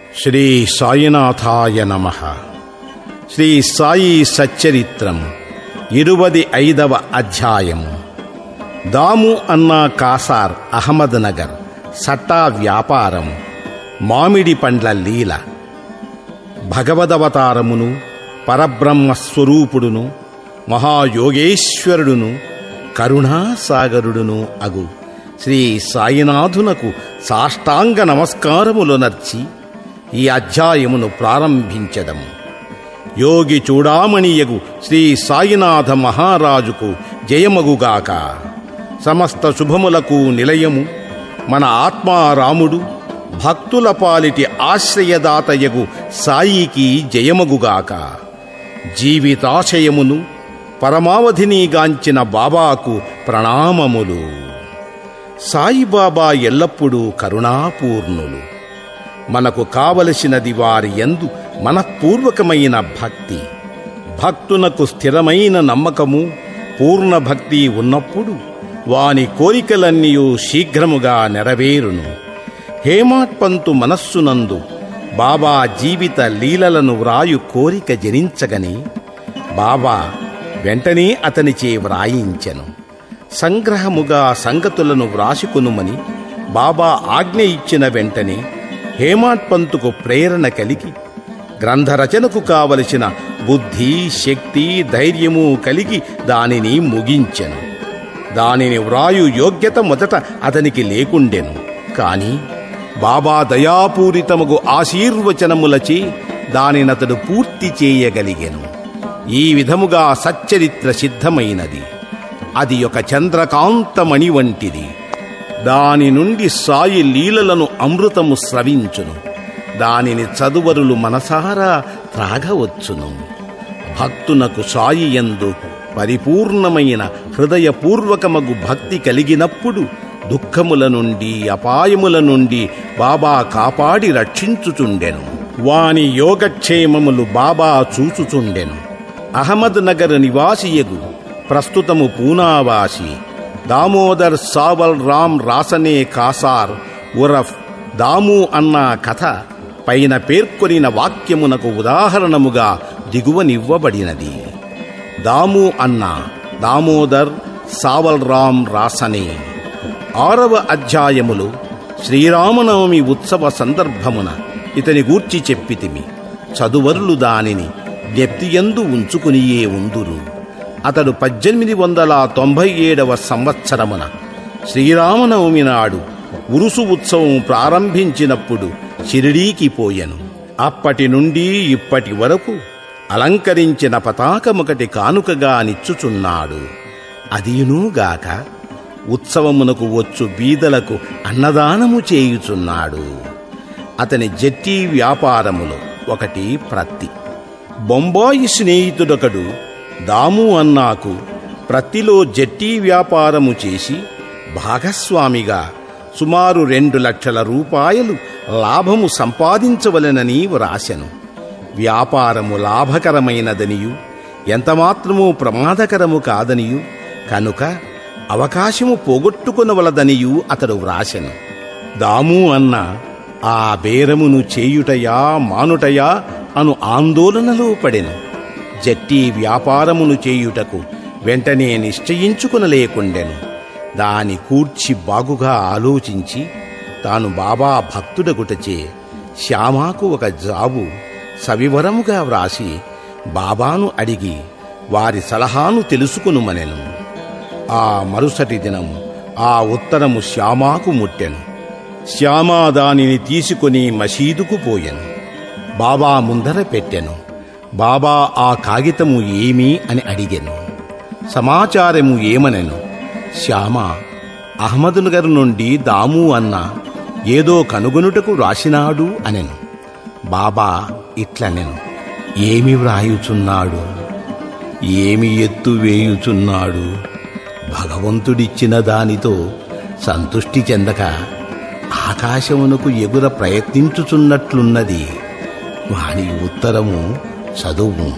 శ్రీ సాయినాథాయ నమ శ్రీ సాయి సచ్చరిత్రం ఇరువది ఐదవ అధ్యాయము దాము అన్నా కాసార్ అహ్మద్ నగర్ సట్టా వ్యాపారం మామిడి పండ్ల లీల భగవదవతారమును పరబ్రహ్మ స్వరూపుడును మహాయోగేశ్వరుడును కరుణాసాగరుడును అగు శ్రీ సాయినాథునకు సాష్టాంగ నమస్కారములు నర్చి ఈ అధ్యాయమును ప్రారంభించదము యోగి చూడామణియగు శ్రీ సాయినాథ మహారాజుకు జయమగుగాక సమస్త శుభములకు నిలయము మన ఆత్మారాముడు భక్తుల పాలిటి ఆశ్రయదాతయగు సాయికి జయమగుగాక జీవితాశయమును పరమావధిని గాంచిన బాబాకు ప్రణామములు సాయిబాబా ఎల్లప్పుడూ కరుణాపూర్ణులు మనకు కావలసినది వారి యందు మనఃపూర్వకమైన భక్తి భక్తునకు స్థిరమైన నమ్మకము పూర్ణ భక్తి ఉన్నప్పుడు వాని కోరికలన్నీ శీఘ్రముగా నెరవేరును హేమాట్పంతు మనస్సునందు బాబా జీవిత లీలలను వ్రాయు కోరిక జనించగని బాబా వెంటనే అతనిచే వ్రాయించెను సంగ్రహముగా సంగతులను వ్రాసుకునుమని బాబా ఆజ్ఞ ఇచ్చిన వెంటనే హేమాట్పంతుకు ప్రేరణ కలిగి గ్రంథరచనకు కావలసిన బుద్ధి శక్తి ధైర్యము కలిగి దానిని ముగించెను దానిని వ్రాయు యోగ్యత మొదట అతనికి లేకుండెను కాని బాబా దయాపూరితముగు ఆశీర్వచనములచే దానినతడు పూర్తి చేయగలిగెను ఈ విధముగా సచ్చరిత్ర సిద్ధమైనది అది ఒక చంద్రకాంతమణి వంటిది దాని నుండి సాయి లీలలను అమృతము స్రవించును దానిని చదువరులు మనసారా త్రాగవచ్చును భక్తునకు సాయి యందు పరిపూర్ణమైన హృదయపూర్వకమగు భక్తి కలిగినప్పుడు దుఃఖముల నుండి అపాయముల నుండి బాబా కాపాడి రక్షించుచుండెను వాని యోగక్షేమములు బాబా చూచుచుండెను అహ్మద్ నగర్ నివాసియగు ప్రస్తుతము పూనావాసి దామోదర్ సావల్ రామ్ రాసనే కాసార్ ఉరఫ్ దాము అన్న కథ పైన పేర్కొనిన వాక్యమునకు ఉదాహరణముగా దిగువనివ్వబడినది దాము అన్న దామోదర్ సావల్ రామ్ రాసనే ఆరవ అధ్యాయములు శ్రీరామనవమి ఉత్సవ సందర్భమున ఇతని గూర్చి చెప్పితిమి చదువరులు దానిని జ్ఞప్తియందు ఉంచుకునియే ఉందురు అతడు పద్దెనిమిది వందల తొంభై ఏడవ సంవత్సరమున శ్రీరామనవమి నాడు ఉరుసు ఉత్సవం ప్రారంభించినప్పుడు షిరిడీకి పోయెను అప్పటి నుండి ఇప్పటి వరకు అలంకరించిన పతాకమొకటి కానుకగా నిచ్చుచున్నాడు అదియునుగాక ఉత్సవమునకు వచ్చు బీదలకు అన్నదానము చేయుచున్నాడు అతని జట్టి వ్యాపారములో ఒకటి ప్రత్తి బొంబాయి స్నేహితుడొకడు దాము అన్నాకు ప్రత్తిలో జట్టి వ్యాపారము చేసి భాగస్వామిగా సుమారు రెండు లక్షల రూపాయలు లాభము సంపాదించవలెనని వ్రాసెను వ్యాపారము లాభకరమైనదనియు ఎంతమాత్రమూ ప్రమాదకరము కాదనియు కనుక అవకాశము పోగొట్టుకునవలదనియు అతడు వ్రాసెను దాము అన్న ఆ బేరమును చేయుటయా మానుటయా అను ఆందోళనలో పడెను జట్టి వ్యాపారమును చేయుటకు వెంటనే నిశ్చయించుకునలేకుండెను దాని కూర్చి బాగుగా ఆలోచించి తాను బాబా భక్తుడగుటచే శ్యామాకు ఒక జాబు సవివరముగా వ్రాసి బాబాను అడిగి వారి సలహాను తెలుసుకునుమనెను ఆ మరుసటి దినం ఆ ఉత్తరము శ్యామాకు ముట్టెను శ్యామా దానిని తీసుకుని మసీదుకు పోయెను బాబా ముందర పెట్టెను బాబా ఆ కాగితము ఏమి అని అడిగెను సమాచారము ఏమనెను శ్యామ అహ్మదునగర్ నుండి దాము అన్న ఏదో కనుగొనుటకు రాసినాడు అనెను బాబా ఇట్లనెను ఏమి వ్రాయుచున్నాడు ఏమి ఎత్తు వేయుచున్నాడు భగవంతుడిచ్చిన దానితో సంతుష్టి చెందక ఆకాశమునకు ఎగుర ప్రయత్నించుచున్నట్లున్నది వాని ఉత్తరము చదువు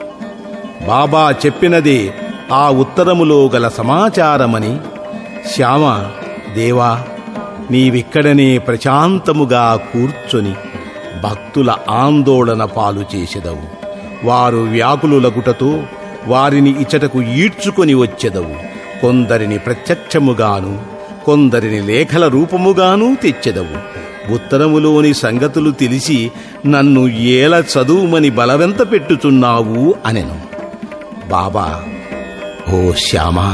బాబా చెప్పినదే ఆ ఉత్తరములో గల సమాచారమని శ్యామ దేవా నీవిక్కడనే ప్రశాంతముగా కూర్చొని భక్తుల ఆందోళన పాలు చేసెదవు వారు వ్యాకులులగుటతో వారిని ఇచటకు ఈడ్చుకొని వచ్చెదవు కొందరిని ప్రత్యక్షముగాను కొందరిని లేఖల రూపముగాను తెచ్చెదవు ఉత్తరములోని సంగతులు తెలిసి నన్ను ఏల చదువుమని బలవెంత పెట్టుచున్నావు అనెను బాబా ఓ శ్యామా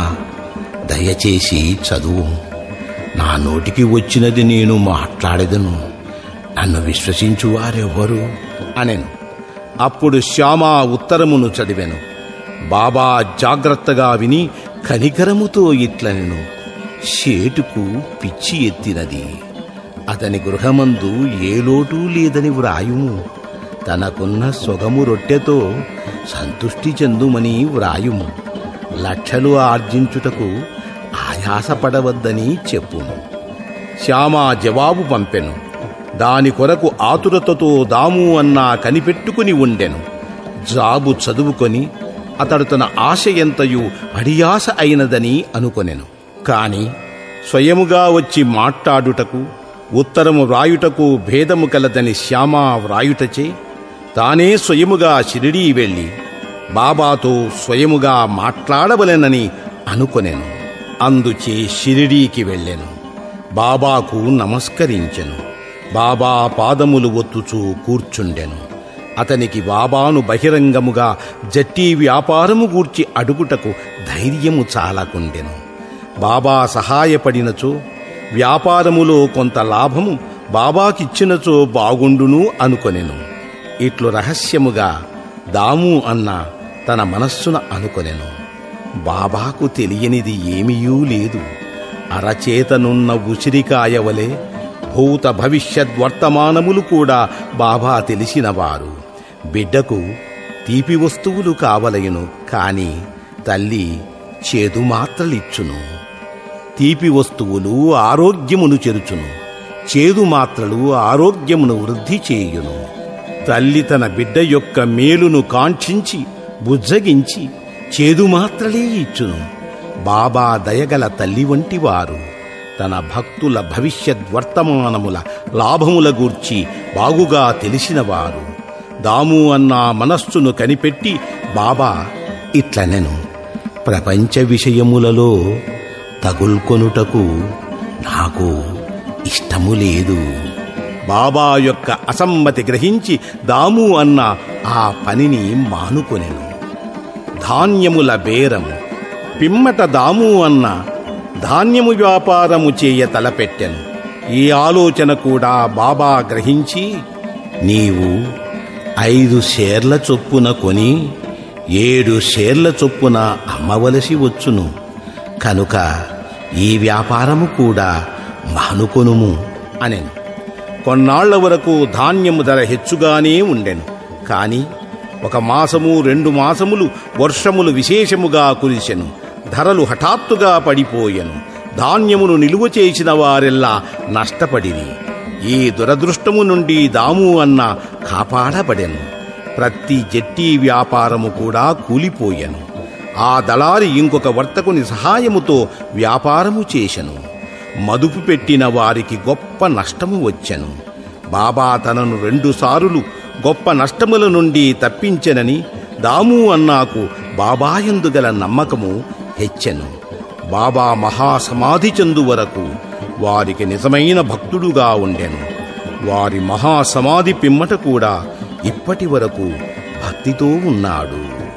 దయచేసి చదువు నా నోటికి వచ్చినది నేను మాట్లాడేదను నన్ను విశ్వసించు వారెవ్వరు అనెను అప్పుడు శ్యామ ఉత్తరమును చదివెను బాబా జాగ్రత్తగా విని కనికరముతో ఇట్లనెను షేటుకు పిచ్చి ఎత్తినది అతని గృహమందు ఏ లోటు లేదని వ్రాయుము తనకున్న సొగము రొట్టెతో సంతుష్టి చెందుమని వ్రాయుము లక్షలు ఆర్జించుటకు ఆయాసపడవద్దని చెప్పుము శ్యామ జవాబు పంపెను దాని కొరకు ఆతురతతో దాము అన్నా కనిపెట్టుకుని ఉండెను జాబు చదువుకొని అతడు తన ఆశ ఎంతయు అడియాస అయినదని అనుకొనెను కాని స్వయముగా వచ్చి మాట్లాడుటకు ఉత్తరము వ్రాయుటకు భేదము కలదని శ్యామ వ్రాయుటచే తానే స్వయముగా షిరిడీ వెళ్ళి బాబాతో స్వయముగా మాట్లాడవలెనని అనుకొనెను అందుచే షిరిడీకి వెళ్ళెను బాబాకు నమస్కరించెను బాబా పాదములు ఒత్తుచూ కూర్చుండెను అతనికి బాబాను బహిరంగముగా జట్టి వ్యాపారము గూర్చి అడుగుటకు ధైర్యము చాలకుండెను బాబా సహాయపడినచో వ్యాపారములో కొంత లాభము బాబాకిచ్చినచో బాగుండును అనుకొనెను ఇట్లు రహస్యముగా దాము అన్న తన మనస్సున అనుకొనెను బాబాకు తెలియనిది ఏమీయూ లేదు అరచేతనున్న ఉసిరికాయ వలె భూత భవిష్యత్ వర్తమానములు కూడా బాబా తెలిసినవారు బిడ్డకు తీపి వస్తువులు కావలయును కాని తల్లి చేదు మాత్రలిచ్చును తీపి వస్తువులు ఆరోగ్యమును చెరుచును చేదు మాత్రలు ఆరోగ్యమును వృద్ధి చేయును తల్లి తన బిడ్డ యొక్క మేలును కాంక్షించి బుజ్జగించి చేదు మాత్రలే ఇచ్చును బాబా దయగల తల్లి వంటివారు తన భక్తుల భవిష్యత్ వర్తమానముల లాభముల గూర్చి బాగుగా తెలిసినవారు దాము అన్న మనస్సును కనిపెట్టి బాబా ఇట్లనెను ప్రపంచ విషయములలో తగుల్కొనుటకు నాకు ఇష్టము లేదు బాబా యొక్క అసమ్మతి గ్రహించి దాము అన్న ఆ పనిని మానుకొనెను ధాన్యముల బేరం పిమ్మట దాము అన్న ధాన్యము వ్యాపారము చేయ తలపెట్టెను ఈ ఆలోచన కూడా బాబా గ్రహించి నీవు ఐదు షేర్ల చొప్పున కొని ఏడు షేర్ల చొప్పున అమ్మవలసి వచ్చును కనుక ఈ వ్యాపారము కూడా మానుకొనుము అనెను కొన్నాళ్ల వరకు ధాన్యము ధర హెచ్చుగానే ఉండెను కాని ఒక మాసము రెండు మాసములు వర్షములు విశేషముగా కురిసెను ధరలు హఠాత్తుగా పడిపోయెను ధాన్యమును నిలువ చేసిన వారెల్లా నష్టపడిరి ఈ దురదృష్టము నుండి దాము అన్న కాపాడబడెను ప్రతి జట్టి వ్యాపారము కూడా కూలిపోయెను ఆ దళారి ఇంకొక వర్తకుని సహాయముతో వ్యాపారము చేశను మదుపు పెట్టిన వారికి గొప్ప నష్టము వచ్చెను బాబా తనను రెండుసారులు గొప్ప నష్టముల నుండి తప్పించెనని దాము అన్నాకు బాబాయందు గల నమ్మకము హెచ్చెను బాబా మహాసమాధి చెందు వరకు వారికి నిజమైన భక్తుడుగా ఉండెను వారి మహాసమాధి పిమ్మట కూడా ఇప్పటి వరకు భక్తితో ఉన్నాడు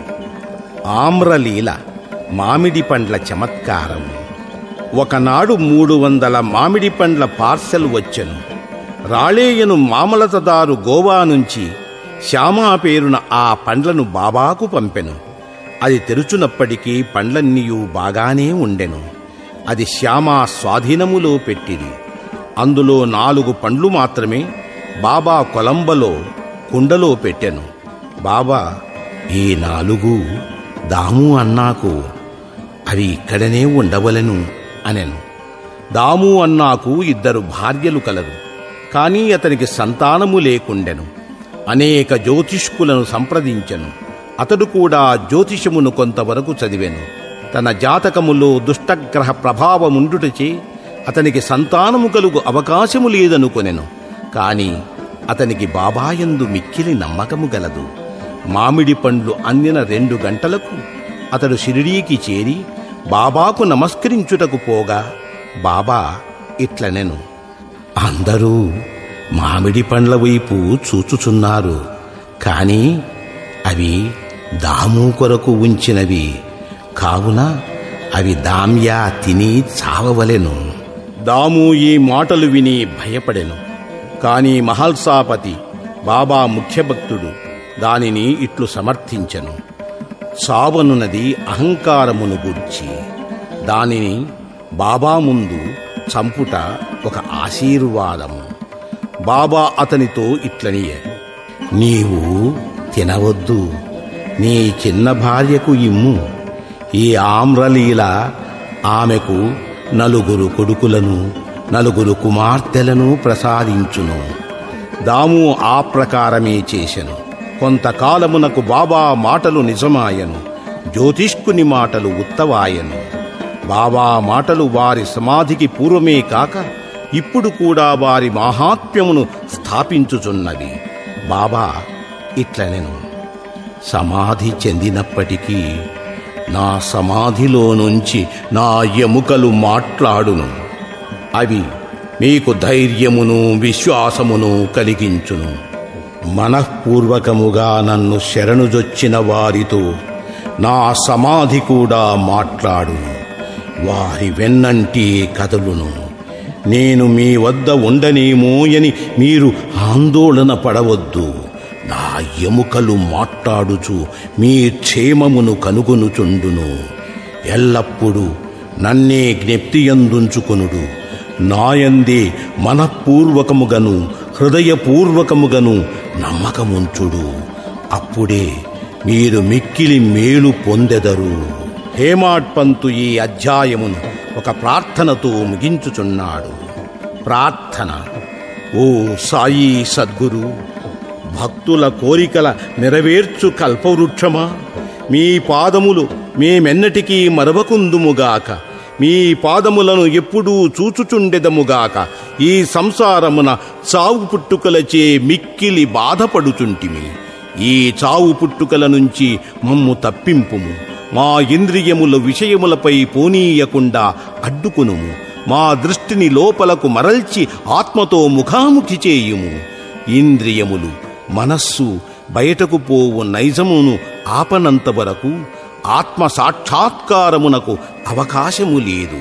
ఆమ్రలీల మామిడి పండ్ల చమత్కారం ఒకనాడు మూడు వందల మామిడి పండ్ల పార్సెల్ వచ్చెను రాళేయను మామలతదారు గోవా నుంచి శ్యామా పేరున ఆ పండ్లను బాబాకు పంపెను అది తెరుచునప్పటికీ పండ్లన్నీయూ బాగానే ఉండెను అది శ్యామా స్వాధీనములో పెట్టిరి అందులో నాలుగు పండ్లు మాత్రమే బాబా కొలంబలో కుండలో పెట్టెను బాబా ఈ నాలుగు దాము అన్నాకు అవి ఇక్కడనే ఉండవలెను అనెను దాము అన్నాకు ఇద్దరు భార్యలు కలరు కానీ అతనికి సంతానము లేకుండెను అనేక జ్యోతిష్కులను సంప్రదించెను అతడు కూడా జ్యోతిషమును కొంతవరకు చదివెను తన జాతకములో దుష్టగ్రహ ప్రభావముండుటచే అతనికి సంతానము కలుగు అవకాశము లేదనుకొనెను కాని అతనికి బాబాయందు మిక్కిలి నమ్మకము గలదు మామిడి పండ్లు అందిన రెండు గంటలకు అతడు షిరిడీకి చేరి బాబాకు నమస్కరించుటకు పోగా బాబా ఇట్లనెను అందరూ మామిడి పండ్ల వైపు చూచుచున్నారు కాని అవి దాము కొరకు ఉంచినవి కావున అవి దామ్యా తిని చావవలెను దాము ఈ మాటలు విని భయపడెను కాని మహల్సాపతి బాబా ముఖ్య భక్తుడు దానిని ఇట్లు సమర్థించెను చావనున్నది అహంకారమును గూర్చి దానిని బాబా ముందు చంపుట ఒక ఆశీర్వాదము బాబా అతనితో ఇట్లనియే నీవు తినవద్దు నీ చిన్న భార్యకు ఇమ్ము ఈ ఆమ్రలీల ఆమెకు నలుగురు కొడుకులను నలుగురు కుమార్తెలను ప్రసాదించును దాము ఆ ప్రకారమే చేసెను కొంతకాలమునకు బాబా మాటలు నిజమాయను జ్యోతిష్కుని మాటలు ఉత్తవాయను బాబా మాటలు వారి సమాధికి పూర్వమే కాక ఇప్పుడు కూడా వారి మాహాత్మ్యమును స్థాపించుచున్నవి బాబా ఇట్లనెను సమాధి చెందినప్పటికీ నా సమాధిలో నుంచి నా ఎముకలు మాట్లాడును అవి మీకు ధైర్యమును విశ్వాసమును కలిగించును మనఃపూర్వకముగా నన్ను శరణుజొచ్చిన వారితో నా సమాధి కూడా మాట్లాడును వారి వెన్నంటి కదలును నేను మీ వద్ద ఉండనేమో అని మీరు ఆందోళన పడవద్దు నా ఎముకలు మాట్లాడుచు మీ క్షేమమును కనుగొనుచుండును ఎల్లప్పుడూ నన్నే జ్ఞప్తియందుంచుకొనుడు నాయందే మనఃపూర్వకముగను హృదయపూర్వకముగను నమ్మకముంచుడు అప్పుడే మీరు మిక్కిలి మేలు పొందెదరు హేమాడ్ పంతు ఈ అధ్యాయమును ఒక ప్రార్థనతో ముగించుచున్నాడు ప్రార్థన ఓ సాయి సద్గురు భక్తుల కోరికల నెరవేర్చు కల్పవృక్షమా మీ పాదములు మేమెన్నటికీ మరవకుందుముగాక మీ పాదములను ఎప్పుడూ చూచుచుండెదముగాక ఈ సంసారమున చావు పుట్టుకలచే మిక్కిలి బాధపడుచుంటిమి ఈ చావు పుట్టుకల నుంచి మమ్ము తప్పింపుము మా ఇంద్రియముల విషయములపై పోనీయకుండా అడ్డుకునుము మా దృష్టిని లోపలకు మరల్చి ఆత్మతో ముఖాముఖి చేయుము ఇంద్రియములు మనస్సు బయటకు పోవు నైజమును ఆపనంత వరకు ఆత్మ సాక్షాత్కారమునకు అవకాశము లేదు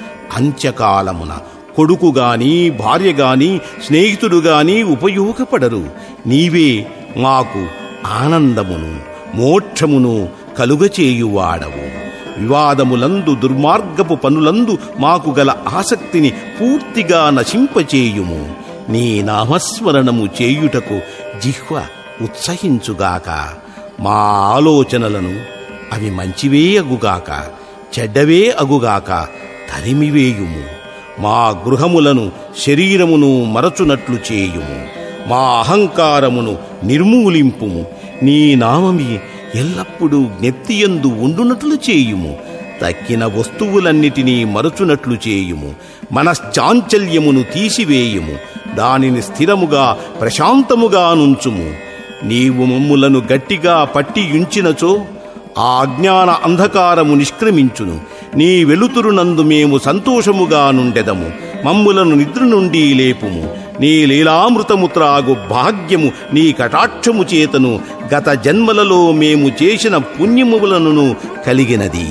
అంత్యకాలమున కొడుకు గాని భార్య గాని స్నేహితుడు గాని ఉపయోగపడరు నీవే మాకు ఆనందమును మోక్షమును కలుగచేయువాడవు వివాదములందు దుర్మార్గపు పనులందు మాకు గల ఆసక్తిని పూర్తిగా నశింపచేయుము నీ నామస్మరణము చేయుటకు జిహ్వ ఉత్సహించుగాక మా ఆలోచనలను అవి మంచివే అగుగాక చెడ్డవే అగుగాక తరిమివేయుము మా గృహములను శరీరమును మరచునట్లు చేయుము మా అహంకారమును నిర్మూలింపుము నీ నామమి ఎల్లప్పుడూ జ్ఞప్తియందు ఉండునట్లు చేయుము తక్కిన వస్తువులన్నిటినీ మరచునట్లు చేయుము మనశ్చాంచల్యమును తీసివేయుము దానిని స్థిరముగా ప్రశాంతముగా నుంచుము నీవు మమ్ములను గట్టిగా పట్టి ఉంచినచో ఆ అజ్ఞాన అంధకారము నిష్క్రమించును నీ వెలుతురునందు మేము సంతోషముగా నుండెదము మమ్ములను నిద్ర నుండి లేపుము నీ లీలామృతము త్రాగు భాగ్యము నీ కటాక్షము చేతను గత జన్మలలో మేము చేసిన పుణ్యములను కలిగినది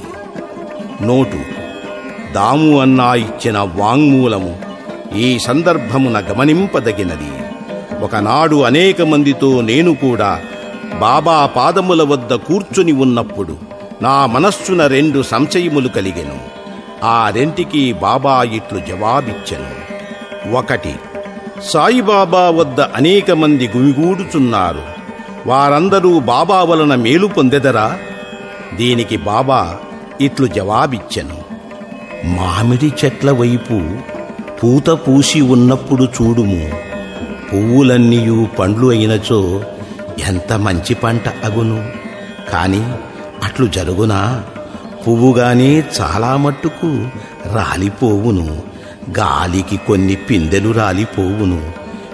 నోటు దాము అన్నా ఇచ్చిన వాంగ్మూలము ఈ సందర్భమున గమనింపదగినది ఒకనాడు అనేక మందితో నేను కూడా బాబా పాదముల వద్ద కూర్చుని ఉన్నప్పుడు నా మనస్సున రెండు సంశయములు కలిగెను ఆ రెంటికి బాబా ఇట్లు జవాబిచ్చెను ఒకటి సాయిబాబా వద్ద అనేక మంది గుమిగూడుచున్నారు వారందరూ బాబా వలన మేలు పొందెదరా దీనికి బాబా ఇట్లు జవాబిచ్చెను మామిడి చెట్ల వైపు పూత పూసి ఉన్నప్పుడు చూడుము పువ్వులన్నీయు పండ్లు అయినచో ఎంత మంచి పంట అగును కాని అట్లు జరుగునా పువ్వుగానే చాలా మట్టుకు రాలిపోవును గాలికి కొన్ని పిందెలు రాలిపోవును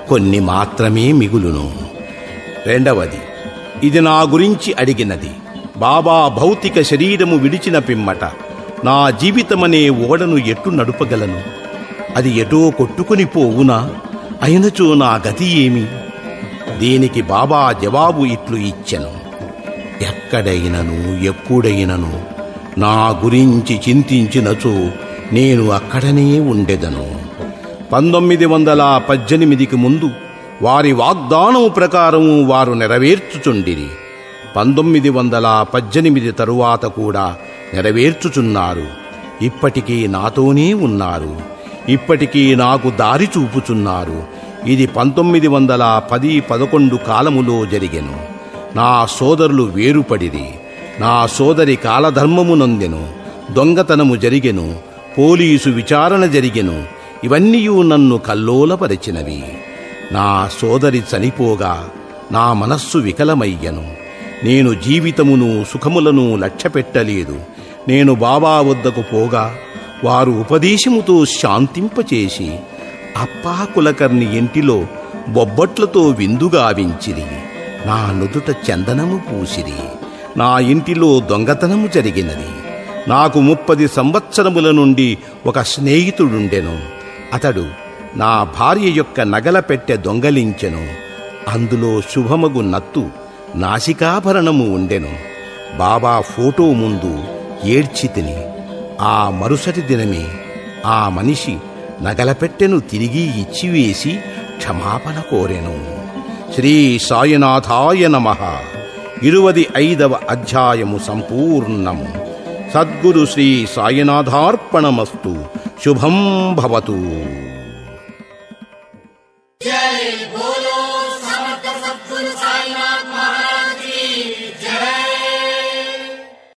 కొన్ని మాత్రమే మిగులును రెండవది ఇది నా గురించి అడిగినది బాబా భౌతిక శరీరము విడిచిన పిమ్మట నా జీవితమనే ఓడను ఎట్టు నడుపగలను అది ఎటో కొట్టుకుని పోవునా అయినచో నా గతి ఏమి దీనికి బాబా జవాబు ఇట్లు ఇచ్చెను ఎక్కడైనను ఎప్పుడైనను నా గురించి చింతించినచో నేను అక్కడనే ఉండెదను పంతొమ్మిది వందల పద్దెనిమిదికి ముందు వారి వాగ్దానం ప్రకారం వారు నెరవేర్చుచుండిరి పంతొమ్మిది వందల పద్దెనిమిది తరువాత కూడా నెరవేర్చుచున్నారు ఇప్పటికీ నాతోనే ఉన్నారు ఇప్పటికీ నాకు దారి చూపుచున్నారు ఇది పంతొమ్మిది వందల పది పదకొండు కాలములో జరిగెను నా సోదరులు వేరుపడిరి నా సోదరి కాలధర్మమునొందెను దొంగతనము జరిగెను పోలీసు విచారణ జరిగెను ఇవన్నీ నన్ను కల్లోలపరిచినవి నా సోదరి చనిపోగా నా మనస్సు వికలమయ్యను నేను జీవితమును సుఖములను లక్ష్యపెట్టలేదు నేను బాబా వద్దకు పోగా వారు ఉపదేశముతో శాంతింపచేసి అప్పా కులకర్ణి ఇంటిలో బొబ్బట్లతో విందుగావించిరి నా నుదుట చందనము పూసిరి నా ఇంటిలో దొంగతనము జరిగినది నాకు ముప్పది సంవత్సరముల నుండి ఒక స్నేహితుడుండెను అతడు నా భార్య యొక్క నగల పెట్టె దొంగలించెను అందులో శుభమగు నత్తు నాసికాభరణము ఉండెను బాబా ఫోటో ముందు ఏడ్చి తిని ఆ మరుసటి దినమే ఆ మనిషి నగల పెట్టెను తిరిగి ఇచ్చివేసి క్షమాపణ కోరెను శ్రీ సాయినాథాయ నమ ఇరువది ఐదవ అధ్యాయము సంపూర్ణము సద్గురు శ్రీ సాయినాథార్పణమస్తు శుభం భవతు